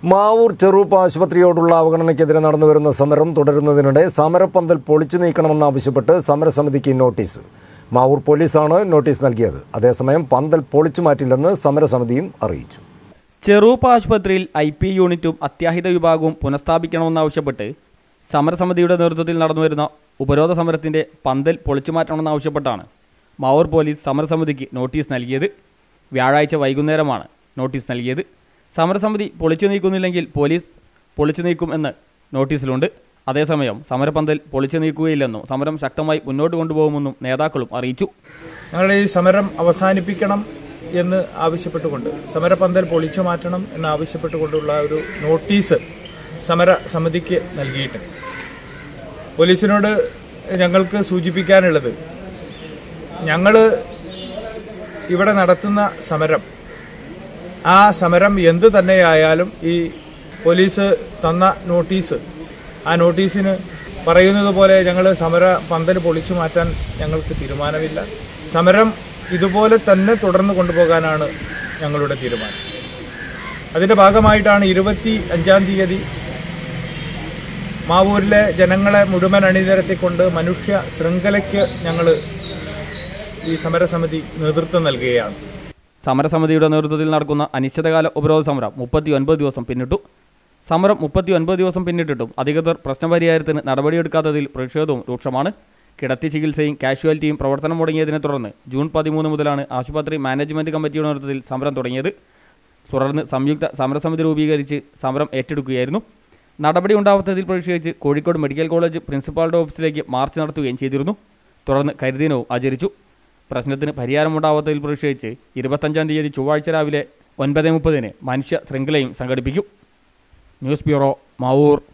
മാവൂർ ചെറുപ്പ് ആശുപത്രിയോടുള്ള അവഗണനയ്ക്കെതിരെ നടന്നുവരുന്ന സമരം തുടരുന്നതിനിടെ സമരപ്പന്തൽ പൊളിച്ചു നീക്കണമെന്നാവശ്യപ്പെട്ട് സമരസമിതിക്ക് നോട്ടീസ് മാവൂർ പോലീസാണ് നോട്ടീസ് നൽകിയത് അതേസമയം പന്തൽ പൊളിച്ചു മാറ്റില്ലെന്ന് സമരസമിതിയും അറിയിച്ചു ചെറൂപ്പ് ആശുപത്രിയിൽ ഐ പി യൂണിറ്റും അത്യാഹിത വിഭാഗവും പുനഃസ്ഥാപിക്കണമെന്നാവശ്യപ്പെട്ട് സമരസമിതിയുടെ നേതൃത്വത്തിൽ നടന്നുവരുന്ന ഉപരോധ സമരത്തിന്റെ പന്തൽ പൊളിച്ചു മാറ്റണമെന്നാവശ്യപ്പെട്ടാണ് മാവൂർ പോലീസ് സമരസമിതിക്ക് നോട്ടീസ് നൽകിയത് വ്യാഴാഴ്ച വൈകുന്നേരമാണ് നോട്ടീസ് നൽകിയത് സമരസമിതി പൊളിച്ചു നീക്കുന്നില്ലെങ്കിൽ പോലീസ് പൊളിച്ചു നീക്കും എന്ന് നോട്ടീസിലുണ്ട് അതേസമയം സമരപന്തൽ പൊളിച്ചു നീക്കുകയില്ലെന്നും സമരം ശക്തമായി മുന്നോട്ട് കൊണ്ടുപോകുമെന്നും നേതാക്കളും അറിയിച്ചു ഞങ്ങൾ ഈ സമരം അവസാനിപ്പിക്കണം എന്ന് ആവശ്യപ്പെട്ടുകൊണ്ട് സമരപന്തൽ പൊളിച്ചു മാറ്റണം എന്ന് ആവശ്യപ്പെട്ടുകൊണ്ടുള്ള ഒരു നോട്ടീസ് സമര സമിതിക്ക് നൽകിയിട്ടുണ്ട് പോലീസിനോട് ഞങ്ങൾക്ക് സൂചിപ്പിക്കാനുള്ളത് ഞങ്ങൾ ഇവിടെ നടത്തുന്ന സമരം ആ സമരം എന്ത് തന്നെയായാലും ഈ പോലീസ് തന്ന നോട്ടീസ് ആ നോട്ടീസിന് പറയുന്നത് പോലെ ഞങ്ങൾ സമര പന്തൽ പൊളിച്ചു മാറ്റാൻ ഞങ്ങൾക്ക് തീരുമാനമില്ല സമരം ഇതുപോലെ തന്നെ തുടർന്ന് കൊണ്ടുപോകാനാണ് ഞങ്ങളുടെ തീരുമാനം അതിന്റെ ഭാഗമായിട്ടാണ് ഇരുപത്തി അഞ്ചാം തീയതി മാവൂരിലെ ജനങ്ങളെ മുഴുവൻ അണിനിരത്തിക്കൊണ്ട് മനുഷ്യ ശൃംഖലയ്ക്ക് ഞങ്ങൾ ഈ സമരസമിതി നേതൃത്വം നൽകുകയാണ് സമരസമിതിയുടെ നേതൃത്വത്തിൽ നടക്കുന്ന അനിശ്ചിതകാല ഉപരോധ സമരം മുപ്പത്തി ഒൻപത് ദിവസം പിന്നിട്ടു സമരം മുപ്പത്തി ഒൻപത് ദിവസം പിന്നിട്ടിട്ടും അധികൃതർ പ്രശ്നപരിഹാരത്തിന് നടപടിയെടുക്കാത്തതിൽ പ്രതിഷേധവും രൂക്ഷമാണ് കിടത്തി ചികിത്സയും കാഷ്വാലിറ്റിയും പ്രവർത്തനം മുടങ്ങിയതിനെ തുടർന്ന് ജൂൺ പതിമൂന്ന് മുതലാണ് ആശുപത്രി മാനേജ്മെന്റ് കമ്മിറ്റിയുടെ നേതൃത്വത്തിൽ സമരം തുടങ്ങിയത് തുടർന്ന് സംയുക്ത സമരസമിതി രൂപീകരിച്ച് സമരം ഏറ്റെടുക്കുകയായിരുന്നു നടപടി ഉണ്ടാവാത്തതിൽ പ്രതിഷേധിച്ച് കോഴിക്കോട് മെഡിക്കൽ കോളേജ് പ്രിൻസിപ്പാളുടെ ഓഫീസിലേക്ക് മാർച്ച് നടത്തുകയും ചെയ്തിരുന്നു തുടർന്ന് കരിദിനവും ആചരിച്ചു പ്രശ്നത്തിന് പരിഹാരമുണ്ടാവാത്തതിൽ പ്രതിഷേധിച്ച് ഇരുപത്തഞ്ചാം തീയതി ചൊവ്വാഴ്ച രാവിലെ ഒൻപത് മുപ്പതിന് മനുഷ്യ ശൃംഖലയും സംഘടിപ്പിക്കും ന്യൂസ് ബ്യൂറോ മാവൂർ